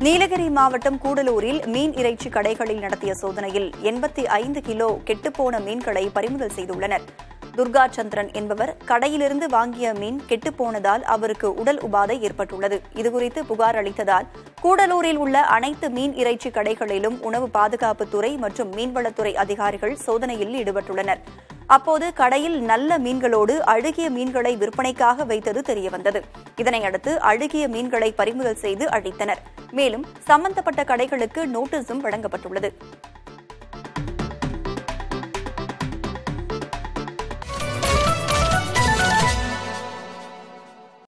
நீலகிரி மாவட்டம் கூடலூரில் மீன் இறைச்சி கடைகளில் நடத்திய சோதனையில் எண்பத்தி ஐந்து கிலோ கெட்டுப்போன மீன்களை பறிமுதல் செய்துள்ளனர் துர்கா சந்திரன் என்பவர் கடையிலிருந்து வாங்கிய மீன் கெட்டுப்போனதால் அவருக்கு உடல் உபாதை ஏற்பட்டுள்ளது இதுகுறித்து புகார் அளித்ததால் கூடலூரில் உள்ள அனைத்து மீன் இறைச்சி கடைகளிலும் உணவு பாதுகாப்புத்துறை மற்றும் மீன்வளத்துறை அதிகாரிகள் சோதனையில் ஈடுபட்டுள்ளனர் அப்போது கடையில் நல்ல மீன்களோடு அழுகிய மீன்களை விற்பனைக்காக வைத்தது தெரியவந்தது இதனையடுத்து அழுகிய மீன்களை பறிமுதல் செய்து அழித்தனர் மேலும் சம்பந்தப்பட்ட கடைகளுக்கு நோட்டீஸும் வழங்கப்பட்டுள்ளது